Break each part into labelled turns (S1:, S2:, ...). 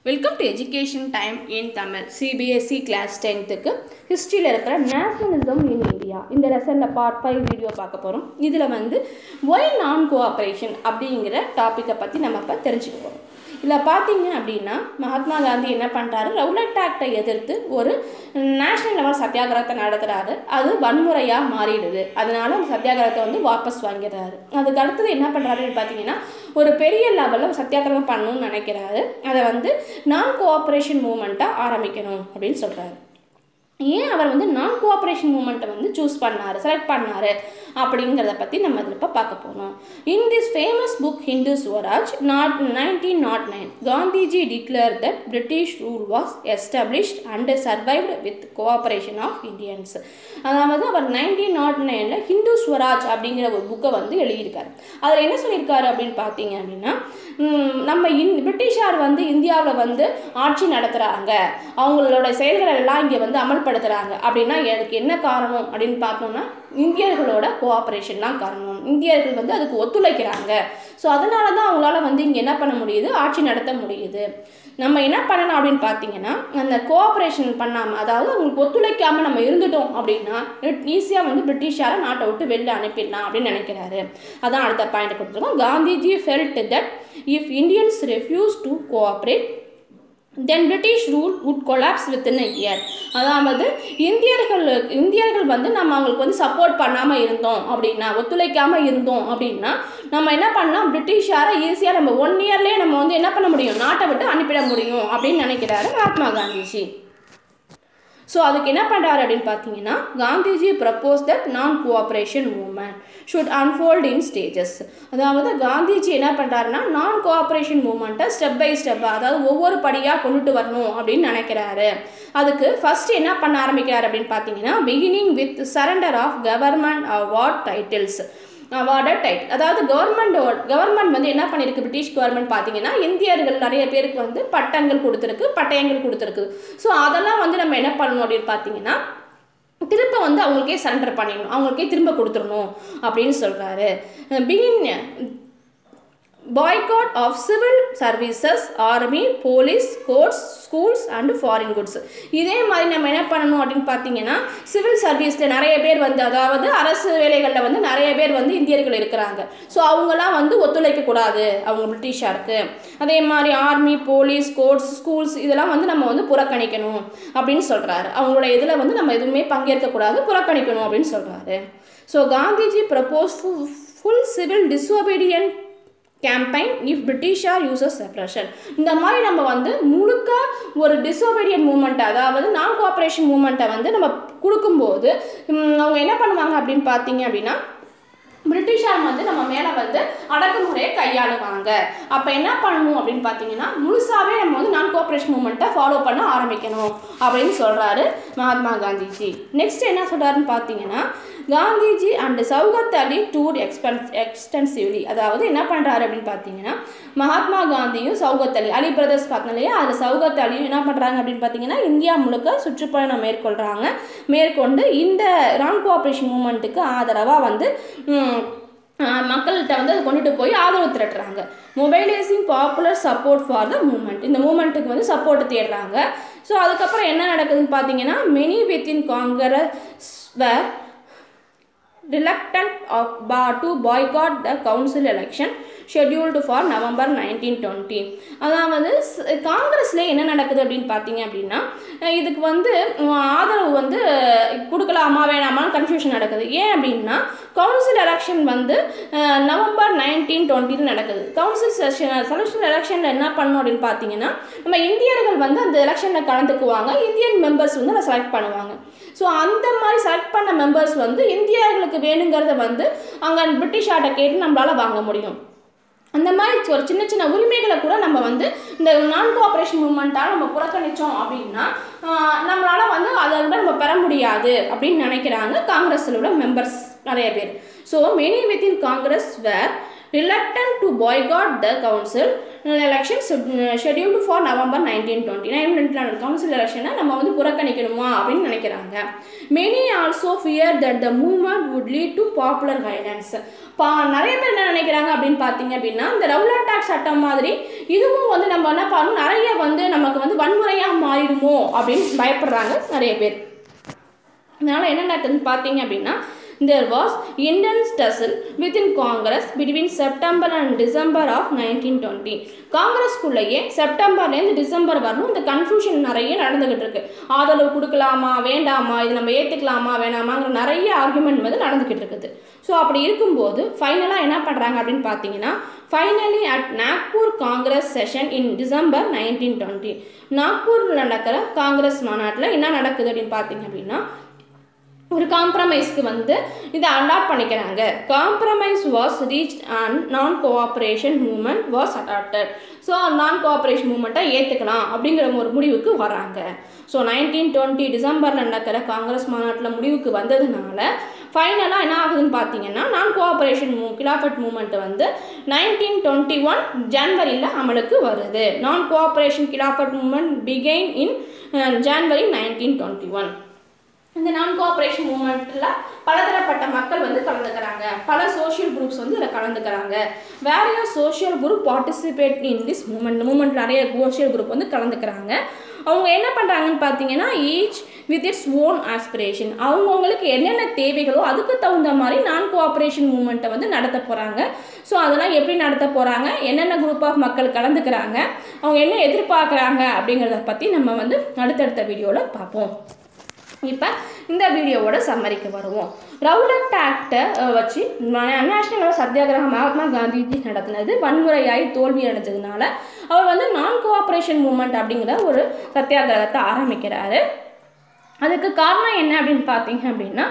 S1: welcome to education time in Tamil CBSE class டென்த்துக்கு ஹிஸ்ட்ரியில் இருக்கிற நேஷனலிசம் இன் இந்தியா இந்த லெசனில் பார்ட் ஃபைவ் வீடியோ பார்க்க போகிறோம் இதில் வந்து ஒய் நான் கோஆப்ரேஷன் அப்படிங்கிற டாப்பிக்கை பற்றி நம்ம இப்போ தெரிஞ்சுக்க போகிறோம் இதில் பார்த்தீங்க அப்படின்னா மகாத்மா காந்தி என்ன பண்ணுறாரு ரவுலட் ஆக்டை எதிர்த்து ஒரு நேஷனல் லெவல் சத்தியாகிரகத்தை நடத்துகிறாரு அது வன்முறையாக மாறிடுது அதனால அந்த சத்தியாகிரகத்தை வந்து வாபஸ் வாங்கிடுறாரு அதுக்கு அடுத்தது என்ன பண்ணுறாருன்னு பார்த்தீங்கன்னா ஒரு பெரிய லெவலில் சத்தியாகிரகம் பண்ணணும்னு நினைக்கிறாரு அதை வந்து நான் கோஆப்ரேஷன் மூமெண்ட்டாக ஆரம்பிக்கணும் அப்படின்னு சொல்கிறாரு ஏன் அவர் வந்து நான் கோஆப்ரேஷன் மூமெண்ட்டை வந்து சூஸ் பண்ணார் செலக்ட் பண்ணார் அப்படிங்கிறத பற்றி நம்ம இதில் இப்போ பார்க்க போகிறோம் in this famous book Hind Swaraj nought nineteen nought nine Gandhiji declare that British rule was established and survived with cooperation of Indians அதாவது அவர் நைன்டீன் நாட் நைனில் ஹிந்து ஸ்வராஜ் அப்படிங்கிற ஒரு புக்கை வந்து எழுதியிருக்காரு அதில் என்ன சொல்லியிருக்காரு அப்படின்னு பார்த்தீங்க அப்படின்னா நம்ம இன் பிரிட்டிஷார் வந்து இந்தியாவில் வந்து ஆட்சி நடத்துகிறாங்க அவங்களோட செயல்களை எல்லாம் இங்கே வந்து அமல்படுத்துகிறாங்க அப்படின்னா எனக்கு என்ன காரணம் அப்படின்னு பார்த்தோம்னா இந்தியர்களோட கோஆப்ரேஷன் தான் காரணம் இந்தியர்கள் வந்து அதுக்கு ஒத்துழைக்கிறாங்க ஸோ அதனால தான் அவங்களால வந்து இங்கே என்ன பண்ண முடியுது ஆட்சி நடத்த முடியுது நம்ம என்ன பண்ணணும் அப்படின்னு பார்த்தீங்கன்னா அந்த கோஆப்ரேஷன் பண்ணாமல் அதாவது அவங்களுக்கு ஒத்துழைக்காமல் நம்ம இருந்துட்டோம் அப்படின்னா ஈஸியாக வந்து பிரிட்டிஷாரை நாட்டை விட்டு வெளில அனுப்பிடலாம் அப்படின்னு நினைக்கிறாரு அதான் அடுத்த பாயிண்ட் கொடுத்துருக்கோம் Gandhiji felt that if Indians refuse to cooperate then British rule would collapse within a year அதாவது இந்தியர்கள் இந்தியர்கள் வந்து நம்ம அவங்களுக்கு வந்து சப்போர்ட் பண்ணாமல் இருந்தோம் அப்படின்னா ஒத்துழைக்காமல் இருந்தோம் அப்படின்னா நம்ம என்ன பண்ணலாம் பிரிட்டிஷாரை ஈஸியாக நம்ம ஒன் இயர்லேயே நம்ம வந்து என்ன பண்ண முடியும் நாட்டை விட்டு அனுப்பிட முடியும் அப்படின்னு நினைக்கிறாரு மகாத்மா காந்திஜி ஸோ அதுக்கு என்ன பண்ணுறாரு அப்படின்னு பார்த்தீங்கன்னா Gandhiji propose that non cooperation movement should unfold in stages அதாவது காந்திஜி என்ன பண்ணுறாருன்னா நான் கோஆப்ரேஷன் மூமெண்ட்டை ஸ்டெப் பை ஸ்டெப்பாக அதாவது ஒவ்வொரு படியாக கொண்டுட்டு வரணும் அப்படின்னு நினைக்கிறாரு அதுக்கு ஃபஸ்ட்டு என்ன பண்ண ஆரம்பிக்கிறார் அப்படின்னு பார்த்தீங்கன்னா beginning with surrender of government award titles awarded title அதாவது கவர்மெண்ட் கவர்மெண்ட் வந்து என்ன பண்ணியிருக்கு பிரிட்டிஷ் கவர்மெண்ட் பார்த்தீங்கன்னா இந்தியர்கள் நிறைய பேருக்கு வந்து பட்டங்கள் கொடுத்துருக்கு பட்டயங்கள் கொடுத்துருக்கு ஸோ அதெல்லாம் வந்து நம்ம என்ன பண்ணணும் அப்படின்னு பார்த்தீங்கன்னா திரும்ப வந்து அவங்களுக்கே சரண்டர் பண்ணிடணும் அவங்களுக்கே திரும்ப கொடுத்துடணும் அப்படின்னு சொல்கிறாரு begin boycott of civil services army police courts schools and foreign goods இதே மாதிரி நம்ம என்ன பண்ணணும் அப்படின்னு பார்த்தீங்கன்னா சிவில் சர்வீஸில் நிறைய பேர் வந்து அதாவது அரசு வேலைகளில் வந்து நிறைய பேர் வந்து இந்தியர்கள் இருக்கிறாங்க ஸோ அவங்களாம் வந்து ஒத்துழைக்கக்கூடாது அவங்க பிரிட்டிஷாருக்கு அதே மாதிரி ஆர்மி போலீஸ் கோர்ட்ஸ் ஸ்கூல்ஸ் இதெல்லாம் வந்து நம்ம வந்து புறக்கணிக்கணும் அப்படின்னு சொல்கிறாரு அவங்களோட இதில் வந்து நம்ம எதுவுமே பங்கேற்கக்கூடாது புறக்கணிக்கணும் அப்படின்னு சொல்கிறாரு so Gandhiji propose full civil disobedient campaign if பிரிட்டிஷார் யூசஸ் செப்ரேஷன் இந்த மாதிரி நம்ம வந்து முழுக்க ஒரு டிஸ்ஒபீடியன் மூமெண்ட் அதாவது நான் கோஆப்ரேஷன் மூமெண்ட்டை வந்து நம்ம கொடுக்கும்போது அவங்க என்ன பண்ணுவாங்க அப்படின்னு பார்த்தீங்க அப்படின்னா பிரிட்டிஷார் வந்து நம்ம மேலே வந்து அடக்குமுறையை கையாளுவாங்க அப்போ என்ன பண்ணணும் அப்படின்னு பார்த்தீங்கன்னா முழுசாகவே நம்ம வந்து நான் கோஆப்ரேஷன் மூமெண்ட்டை ஃபாலோ பண்ண ஆரம்பிக்கணும் அப்படின்னு சொல்கிறாரு மகாத்மா காந்திஜி நெக்ஸ்ட் என்ன சொல்கிறாருன்னு பார்த்தீங்கன்னா Gandhiji and Shaukat Ali tour expense extensively அதாவது என்ன பண்ணுறாரு அப்படின்னு பார்த்தீங்கன்னா மகாத்மா காந்தியும் சௌகத் அலி அலி பிரதர்ஸ் பார்த்தோம் இல்லையா அதில் சௌகத் அலியும் என்ன பண்ணுறாங்க அப்படின்னு பார்த்தீங்கன்னா இந்தியா முழுக்க சுற்றுப்பயணம் மேற்கொள்கிறாங்க மேற்கொண்டு இந்த ரான் கோஆப்ரேஷன் மூமெண்ட்டுக்கு ஆதரவாக வந்து மக்கள்கிட்ட வந்து அதை கொண்டுட்டு போய் ஆதரவு திரட்டுறாங்க mobilising popular support for the movement இந்த மூமெண்ட்டுக்கு வந்து சப்போர்ட் தேடுறாங்க ஸோ அதுக்கப்புறம் என்ன நடக்குதுன்னு பார்த்தீங்கன்னா many within Congress were reluctant of bar to boycott the council election scheduled for November nineteen twenty அதாவது காங்கிரஸில் என்ன நடக்குது அப்படின்னு பார்த்தீங்க அப்படின்னா இதுக்கு வந்து ஆதரவு வந்து கொடுக்கலாமா வேணாமான்னு கன்ஃபியூஷன் நடக்குது ஏன் அப்படின்னா கவுன்சில் எலெக்ஷன் வந்து நவம்பர் நைன்டீன் டுவெண்ட்டியில் நடக்குது கவுன்சில் செஷன் செலக்ஷன் எலெக்ஷனில் என்ன பண்ணணும் அப்படின்னு பார்த்தீங்கன்னா நம்ம இந்தியர்கள் வந்து அந்த எலெக்ஷனில் கலந்துக்குவாங்க இந்தியன் மெம்பர்ஸ் வந்து அதை செலக்ட் பண்ணுவாங்க ஸோ அந்த மாதிரி செலக்ட் பண்ண மெம்பர்ஸ் வந்து இந்தியர்களுக்கு வேணுங்கிறத வந்து அங்கே பிரிட்டிஷார்ட்ட கேட்டு நம்மளால் வாங்க முடியும் அந்த மாதிரி ஒரு சின்ன சின்ன உரிமைகளை கூட நம்ம வந்து இந்த நான் கோஆப்ரேஷன் மூமெண்ட்டாக நம்ம புறக்கணித்தோம் அப்படின்னா நம்மளால் வந்து அதை விட நம்ம பெற முடியாது அப்படின்னு நினைக்கிறாங்க காங்கிரஸில் உள்ள மெம்பர்ஸ் நிறைய பேர் so many within Congress were reluctant to boycott the council election scheduled for November 1920 1920 council எலெக்ஷனை நம்ம வந்து புறக்கணிக்கணுமா அப்படின்னு நினைக்கிறாங்க many also fear that the movement would lead to popular violence பா நிறைய பேர் என்ன நினைக்கிறாங்க அப்படின்னு பார்த்தீங்க அப்படின்னா இந்த ரவுலர் டாக்ஸ் சட்டம் மாதிரி இதுவும் வந்து நம்ம என்ன பண்ணணும் நிறைய வந்து நமக்கு வந்து வன்முறையாக மாறிடுமோ அப்படின்னு பயப்படுறாங்க நிறைய பேர் அதனால் என்ன நடக்குதுன்னு பார்த்தீங்க அப்படின்னா there was intense tussle within Congress between September and December of 1920 காங்கிரஸ்குள்ளேயே செப்டம்பர்லேருந்து டிசம்பர் வரணும் இந்த கன்ஃபியூஷன் நிறைய நடந்துகிட்டு இருக்கு ஆதரவு கொடுக்கலாமா வேண்டாமா இது நம்ம ஏற்றுக்கலாமா வேணாமாங்கிற நிறைய ஆர்குமெண்ட் வந்து நடந்துக்கிட்டு இருக்குது ஸோ அப்படி இருக்கும்போது ஃபைனலாக என்ன பண்ணுறாங்க அப்படின்னு பார்த்தீங்கன்னா finally at Nagpur Congress session in December nineteen twenty நாக்பூரில் நடக்கிற காங்கிரஸ் மாநாட்டில் என்ன நடக்குது அப்படின்னு பார்த்தீங்க அப்படின்னா ஒரு காம்ப்ரமைஸ்க்கு வந்து இதை அடாப்ட் பண்ணிக்கிறாங்க compromise was reach and non cooperation movement was adopted so non cooperation மூமெண்ட்டை ஏற்றுக்கலாம் அப்படிங்கிற ஒரு முடிவுக்கு வராங்க ஸோ நைன்டீன் டுவெண்ட்டி டிசம்பரில் நடக்கிற காங்கிரஸ் மாநாட்டில் முடிவுக்கு வந்ததுனால ஃபைனலாக என்ன ஆகுதுன்னு பார்த்தீங்கன்னா நான் கோஆப்ரேஷன் மூ கிலாஃபட் மூமெண்ட் வந்து நைன்டீன் டுவெண்ட்டி ஒன் ஜனவரியில் அமலுக்கு வருது non cooperation Khilafat movement begin in January nineteen twenty one இந்த நான் கோஆப்ரேஷன் மூமெண்ட்டில் பலதரப்பட்ட மக்கள் வந்து கலந்துக்கிறாங்க பல சோஷியல் குரூப்ஸ் வந்து இதில் கலந்துக்கிறாங்க வேறையா social group participate in this movement movement நிறைய சோஷியல் குரூப் வந்து கலந்துக்கிறாங்க அவங்க என்ன பண்ணுறாங்கன்னு பார்த்தீங்கன்னா each with its own aspiration அவங்கவுங்களுக்கு என்னென்ன தேவைகளோ அதுக்கு தகுந்த மாதிரி நான் கோஆப்ரேஷன் மூமெண்ட்டை வந்து நடத்த போகிறாங்க ஸோ அதெல்லாம் எப்படி நடத்த போகிறாங்க என்னென்ன குரூப் ஆஃப் மக்கள் கலந்துக்கிறாங்க அவங்க என்ன எதிர்பார்க்குறாங்க அப்படிங்கிறத பற்றி நம்ம வந்து அடுத்தடுத்த வீடியோவில் பார்ப்போம் இப்போ இந்த வீடியோவோட சம்மரிக்கு வருவோம் ரவுலட் ஆக்டை வச்சு நேஷனல் சத்தியாகிரகம் மகாத்மா காந்திஜி நடத்தினது வன்முறையாய் தோல்வி அடைஞ்சதுனால அவர் வந்து நான் கோஆப்ரேஷன் மூமெண்ட் அப்படிங்கிற ஒரு சத்தியாகிரகத்தை ஆரம்பிக்கிறாரு அதுக்கு காரணம் என்ன அப்படின்னு பார்த்தீங்க அப்படின்னா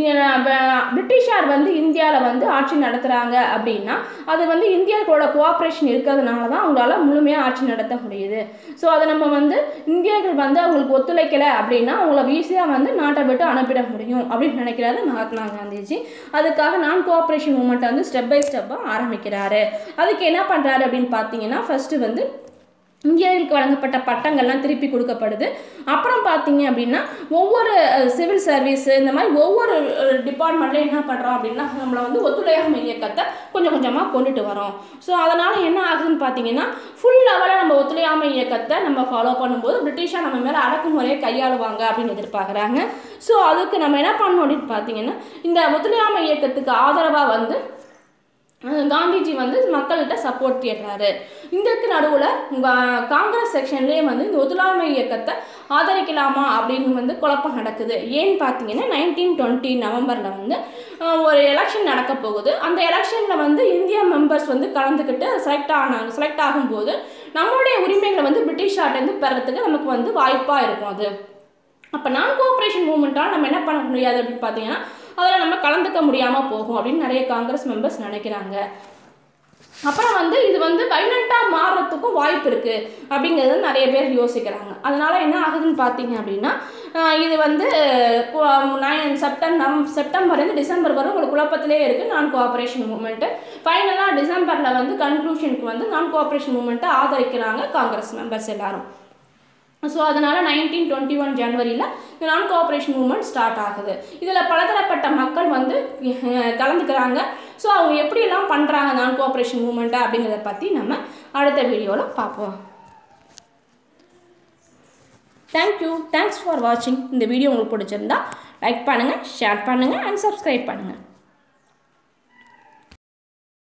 S1: பிரிட்டிஷார் வந்து இந்தியாவில் வந்து ஆட்சி நடத்துகிறாங்க அப்படின்னா அது வந்து இந்தியாக்களோட கோஆப்ரேஷன் இருக்கிறதுனால தான் அவங்களால முழுமையாக ஆட்சி நடத்த முடியுது ஸோ அதை நம்ம வந்து இந்தியர்கள் வந்து அவங்களுக்கு ஒத்துழைக்கலை அப்படின்னா அவங்கள ஈஸியாக வந்து நாட்டை விட்டு அனுப்பிட முடியும் அப்படின்னு நினைக்கிறாரு மகாத்மா காந்திஜி அதுக்காக நான் கோஆப்ரேஷன் மூமெண்ட்டை வந்து ஸ்டெப் பை ஸ்டெப்பாக ஆரம்பிக்கிறாரு அதுக்கு என்ன பண்ணுறாரு அப்படின்னு பார்த்தீங்கன்னா ஃபஸ்ட்டு வந்து இந்தியாவிற்கு வழங்கப்பட்ட பட்டங்கள்லாம் திருப்பி கொடுக்கப்படுது அப்புறம் பார்த்தீங்க அப்படின்னா ஒவ்வொரு சிவில் சர்வீஸ் இந்த மாதிரி ஒவ்வொரு டிபார்ட்மெண்ட்லையும் என்ன பண்ணுறோம் அப்படின்னா நம்மளை வந்து ஒத்துழையாமை இயக்கத்தை கொஞ்சம் கொஞ்சமாக கொண்டுட்டு வரோம் ஸோ அதனால் என்ன ஆகுதுன்னு பார்த்தீங்கன்னா ஃபுல் லெவலில் நம்ம ஒத்துழையாமை இயக்கத்தை நம்ம ஃபாலோ பண்ணும்போது பிரிட்டிஷாக நம்ம மேலே அடக்குமுறையை கையாளுவாங்க அப்படின்னு எதிர்பார்க்குறாங்க ஸோ அதுக்கு நம்ம என்ன பண்ணணும் அப்படின்னு பார்த்தீங்கன்னா இந்த ஒத்துழையாமை இயக்கத்துக்கு ஆதரவாக வந்து காந்திஜி வந்து மக்கள்கிட்ட சப்போர்ட் கேட்குறாரு இதற்கு நடுவில் காங்கிரஸ் செக்ஷன்லேயே வந்து இந்த ஒத்துழையாமை இயக்கத்தை ஆதரிக்கலாமா அப்படின்னு வந்து குழப்பம் நடக்குது ஏன்னு பார்த்தீங்கன்னா நைன்டீன் டுவெண்ட்டி நவம்பரில் வந்து ஒரு எலெக்ஷன் நடக்க போகுது அந்த எலெக்ஷனில் வந்து இந்தியா மெம்பர்ஸ் வந்து கலந்துக்கிட்டு செலக்ட் ஆனாங்க செலக்ட் ஆகும்போது நம்மளுடைய உரிமைகளை வந்து பிரிட்டிஷார்ட்டேருந்து பெறத்துக்கு நமக்கு வந்து வாய்ப்பாக இருக்கும் அது அப்போ நான் கோஆப்ரேஷன் மூமெண்ட்டால் நம்ம என்ன பண்ண முடியாது அப்படின்னு பார்த்தீங்கன்னா அதில் நம்ம கலந்துக்க முடியாமல் போகும் அப்படின்னு நிறைய காங்கிரஸ் மெம்பர்ஸ் நினைக்கிறாங்க அப்புறம் வந்து இது வந்து வைலண்ட்டாக மாறுறதுக்கும் வாய்ப்பு இருக்குது அப்படிங்கிறது நிறைய பேர் யோசிக்கிறாங்க அதனால் என்ன ஆகுதுன்னு பார்த்தீங்க அப்படின்னா இது வந்து நைன் செப்டம்பர் செப்டம்பர்லேருந்து டிசம்பர் வரை உங்களுக்கு குழப்பத்திலே இருக்குது நான் கோஆப்ரேஷன் மூமெண்ட்டு ஃபைனலாக டிசம்பரில் வந்து கன்க்ளூஷனுக்கு வந்து நான் கோஆப்ரேஷன் மூமெண்ட்டை ஆதரிக்கிறாங்க காங்கிரஸ் மெம்பர்ஸ் எல்லாரும் ஸோ அதனால் நைன்டீன் டுவெண்ட்டி ஒன் ஜனவரியில் இந்த நான் கோஆப்ரேஷன் மூமெண்ட் ஸ்டார்ட் ஆகுது இதில் பலதரப்பட்ட மக்கள் வந்து கலந்துக்கிறாங்க ஸோ அவங்க எப்படியெல்லாம் பண்ணுறாங்க நான் கோஆப்ரேஷன் மூமெண்ட்டை அப்படிங்கிறத பற்றி நம்ம அடுத்த வீடியோவில் பார்ப்போம் தேங்க்யூ தேங்க்ஸ் ஃபார் வாட்சிங் இந்த வீடியோ உங்களுக்கு பிடிச்சிருந்தா லைக் பண்ணுங்கள் ஷேர் பண்ணுங்கள் அண்ட் சப்ஸ்கிரைப் பண்ணுங்கள்